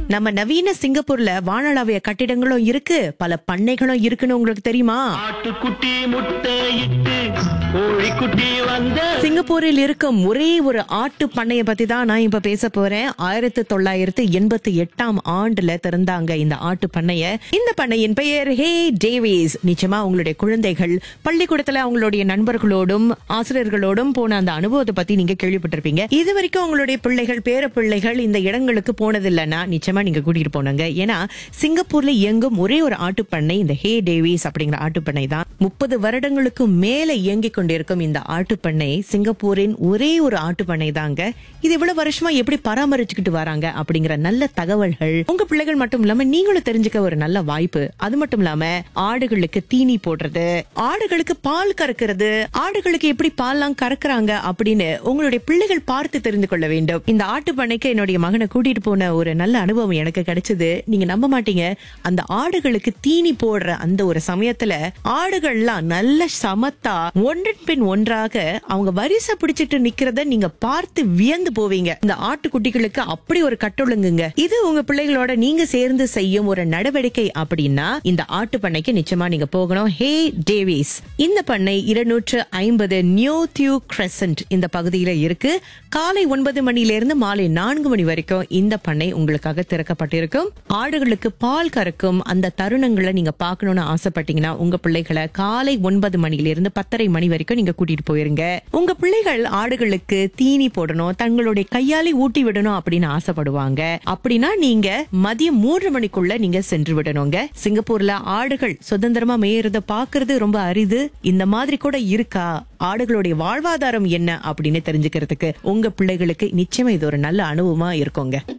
நம்ம நவீன சிங்கப்பூர்ல வானளாவிய கட்டிடங்களும் இருக்கு பல பண்ணைகளும் இருக்குன்னு உங்களுக்கு தெரியுமா ஆட்டுக்குட்டி முட்டை இட்டு கோழிக்குட்டி வந்த சிங்கப்பூரில் இருக்கும் ஒரே ஒரு ஆட்டு பண்ணைய பத்தி தான் நான் இப்ப பேச போறேன் ஆயிரத்தி தொள்ளாயிரத்தி எண்பத்தி எட்டாம் ஆண்டுல திறந்தாங்க இந்த ஆட்டு பண்ணைய இந்த பண்ணையின் பெயர் ஹே டேவிஸ் நிச்சயமா உங்களுடைய குழந்தைகள் பள்ளிக்கூடத்துல அவங்களுடைய நண்பர்களோடும் ஆசிரியர்களோடும் போன அந்த அனுபவத்தை பத்தி நீங்க கேள்விப்பட்டிருப்பீங்க இது வரைக்கும் உங்களுடைய பிள்ளைகள் பேர பிள்ளைகள் இந்த இடங்களுக்கு போனதில்லைன்னா நிச்சயமா நீங்க கூட்டிட்டு போனாங்க ஏன்னா சிங்கப்பூர்ல இயங்கும் ஒரே ஒரு ஆட்டு பண்ணை இந்த ஹே டேவிஸ் அப்படிங்கிற ஆட்டு பண்ணை தான் முப்பது வருடங்களுக்கு மேல இயங்கிக் கொண்டிருக்கும் இந்த ஆட்டு பண்ணை சிங்கப்பூரின் ஒரே ஒரு ஆட்டு பண்ணை தாங்க இது இவ்வளவு வருஷமா எப்படி பராமரிச்சுக்கிட்டு வராங்க அப்படிங்கிற நல்ல தகவல்கள் உங்க பிள்ளைகள் மட்டும் இல்லாம நீங்களும் தெரிஞ்சுக்க ஒரு நல்ல வாய்ப்பு அது மட்டும் இல்லாம ஆடுகளுக்கு தீனி போடுறது ஆடுகளுக்கு பால் கறக்கிறது ஆடுகளுக்கு எப்படி பால்லாம் கறக்குறாங்க அப்படின்னு உங்களுடைய பிள்ளைகள் பார்த்து தெரிந்து கொள்ள வேண்டும் இந்த ஆட்டு பண்ணைக்கு என்னுடைய மகனை கூட்டிட்டு போன ஒரு நல்ல அனுபவம் எனக்கு கிடைச்சது நீங்க நம்ப மாட்டீங்க அந்த ஆடுகளுக்கு தீனி போடுற அந்த ஒரு சமயத்துல ஆடுகள்லாம் நல்ல சமத்தா ஒன்றன் பின் ஒன்றாக அவங்க வரிசை பிடிச்சிட்டு நிக்கிறத நீங்க பார்த்து வியந்து போவீங்க இந்த ஆட்டுக்குட்டிகளுக்கு அப்படி ஒரு கட்டொழுங்குங்க இது உங்க பிள்ளைகளோட நீங்க சேர்ந்து செய்யும் ஒரு நடவடிக்கை அப்படின்னா இந்த ஆட்டு பண்ணைக்கு நிச்சயமா நீங்க போகணும் ஹே டேவிஸ் இந்த பண்ணை இருநூற்று ஐம்பது நியூ தியூ கிரெசன்ட் இந்த பகுதியில இருக்கு காலை ஒன்பது மணில இருந்து மாலை நான்கு மணி வரைக்கும் இந்த பண்ணை உங்களுக்காக திறக்கப்பட்டிருக்கும் ஆடுகளுக்கு பால் கறக்கும் அந்த தருணங்களை நீங்க பார்க்கணும்னு ஆசைப்பட்டீங்கன்னா உங்க பிள்ளைகளை காலை ஒன்பது மணில இருந்து பத்தரை மணி வரைக்கும் நீங்க கூட்டிட்டு போயிருங்க உங்க பிள்ளைகள் ஆடுகளுக்கு தீனி போடணும் தங்களுடைய கையாலே ஊட்டி விடணும் அப்படின்னு ஆசைப்படுவாங்க அப்படின்னா நீங்க மதியம் மூன்று மணிக்குள்ள நீங்க சென்று விடணுங்க சிங்கப்பூர்ல ஆடுகள் சுதந்திரமா மேயறத பாக்குறது ரொம்ப அரிது இந்த மாதிரி கூட இருக்கா ஆடுகளுடைய வாழ்வாதாரம் என்ன அப்படின்னு தெரிஞ்சுக்கிறதுக்கு உங்க பிள்ளைகளுக்கு நிச்சயமா இது ஒரு நல்ல அனுபவமா இருக்குங்க